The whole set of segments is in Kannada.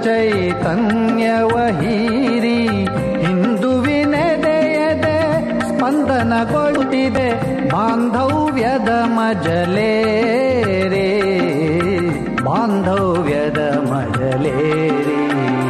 ಚೈತನ್ಯವ ಹೀರಿ ಹಿಂದುವಿನೆದೆಯದೆ ಸ್ಪಂದನಗೊಳ್ಳುತ್ತಿದೆ ಬಾಂಧವ್ಯದ ಮಜಲೇರೇ ಬಾಂಧವ್ಯದ ಮಜಲೇರಿ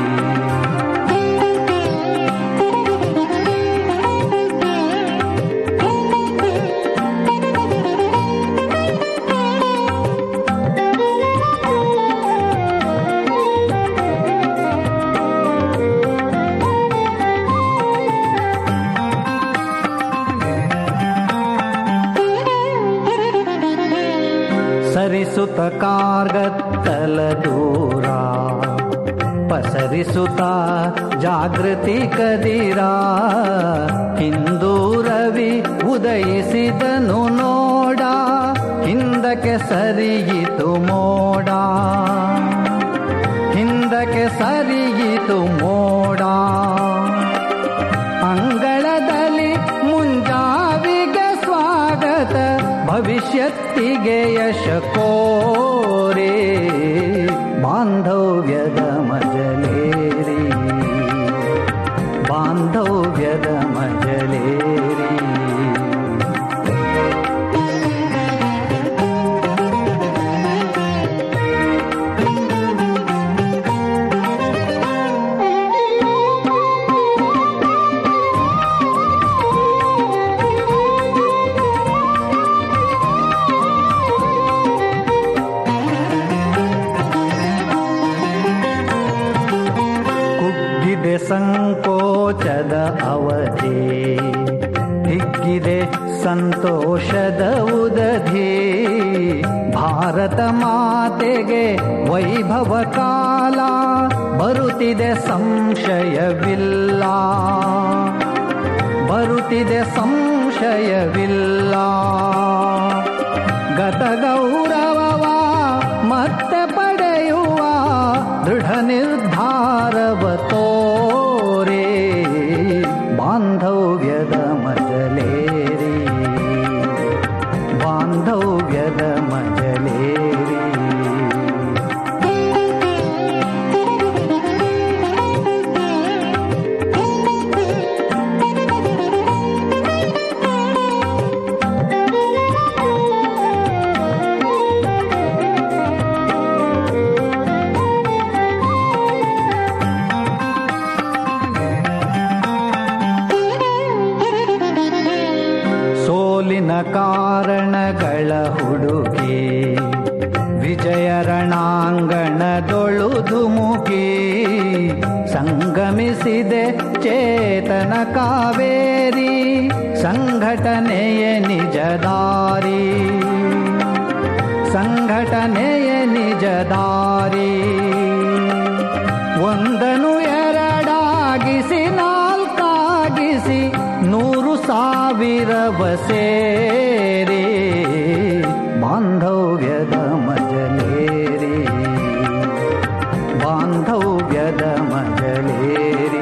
ಸರಿಸುತ್ತ ಕಾರ್ಗತ್ತಲ ದೂರ ಪಸರಿಸುತ್ತ ಜಾಗೃತಿ ಕದಿರ ಹಿಂದೂ ರವಿ ಉದಯಿಸಿದನು ನೋಡ ಹಿಂದಕ್ಕೆ ಸರಿಯಿತು ಮೋಡ ಹಿಂದಕ್ಕೆ ಸರಿಯಿತು ಮೋಡ ಅಂಗಳದಲ್ಲಿ ಮುಂಜಾವಿಗೆ ಸ್ವಾಗತ ಭವಿಷ್ಯತ್ತಿಗೆ ಯಶ ಕೋರೆ ಬಾಂಧವ್ಯದ ಮಜಲೇರಿ ಬಾಂಧವ್ಯದ ಮಜಲೇರಿ ಕುಗ್ಗಿದೆ ಸಂಕೋಚದ ಅವಧಿ ಹಿಗ್ಗಿದೆ ಸಂತೋಷದ ಉದಧಿ ಭಾರತ ಮಾತೆಗೆ ವೈಭವ ಕಾಲ ಬರುತ್ತಿದೆ ಸಂಶಯವಿಲ್ಲ ಬರುತ್ತಿದೆ ಸಂಶಯವಿಲ್ಲ ಗತ ಗೌರವವ ಮತ್ತೆ ಪಡೆಯುವ ದೃಢ ನಿರ್ಧಾರವ ತೋರೆ ಬಾಂಧವ್ಯದ ಮಜಲೇರಿ ಬಾಂಧವ್ಯದ ಮಜಲೇರಿ ಸೋಲಿನ ಕಾರಣಗಳ ಹುಡುಕಿ ವಿಜಯ ರಣಾಂಗಣದೊಳು ಧುಮುಕಿ ಸಂಗಮಿಸಿದೆ ಚೇತನ ಕಾವೇರಿ ಸಂಘಟನೆಯ ನಿಜದಾರಿ ಸಂಘಟನೆಯ ನಿಜದಾರಿ ಒಂದನು ಎರಡಾಗಿಸಿ ನಾಲ್ಕಾಗಿಸಿ ನೂರು ಸಾವಿರವ ಸೇರಿ ಬಾಂಧವ್ಯದ ಮಜಲೇರಿ ಬಾಂಧವ್ಯದ ಮಜಲೇರಿ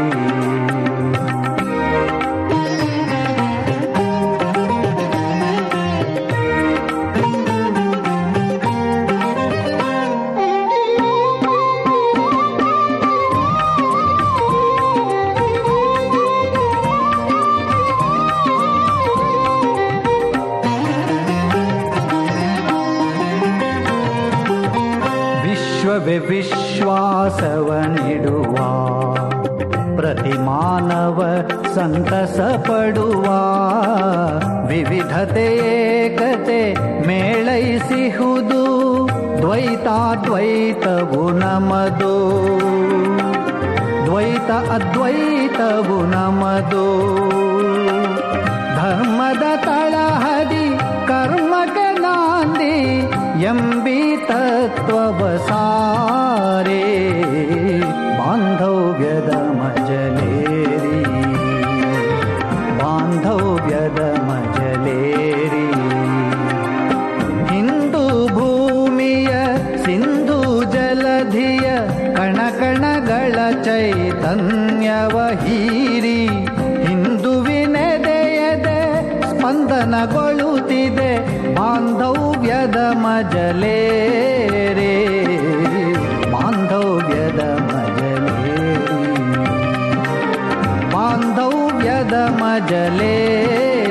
ವಿಶ್ವವೇ ವಿಶ್ವಾಸವ ನೀಡುವ ಪ್ರತಿಮಾನವ ಸಂತಸ ಪಡುವ ವಿವಿಧತೆ ಏಕತೆ ಮೇಳೈಸಿಹುದು ದ್ವೈತಾದ್ವೈತವು ನಮದು ದ್ವೈತ ಅದ್ವೈತವು ನಮದು ಧರ್ಮದ ತಳಹದಿ ಕರ್ಮಕ್ಕೆ ನಾಂದಿ ಎಂಬಿ ತತ್ವವ ಸಾರೆ ಬಾಂಧವ್ಯದ ಮಜಲೇರಿ ಬಾಂಧವ್ಯದ ಮಜಲೇರಿ ಹಿಂದೂ ಭೂಮಿಯ ಸಿಂಧು ಜಲಧಿಯ ಕಣಕಣಗಳ ಚೈತನ್ಯವ ಹೀರಿ ಹಿಂದುವಿನೆದೆಯದೆ ಸ್ಪಂದನಗೊಳ್ಳುತ್ತಿದೆ ಬಾಂಧವ್ಯದ ಮಜಲೇರೆ ಬಾಂಧವ್ಯದ ಮಜಲೇರಿ ಮಜಲೇ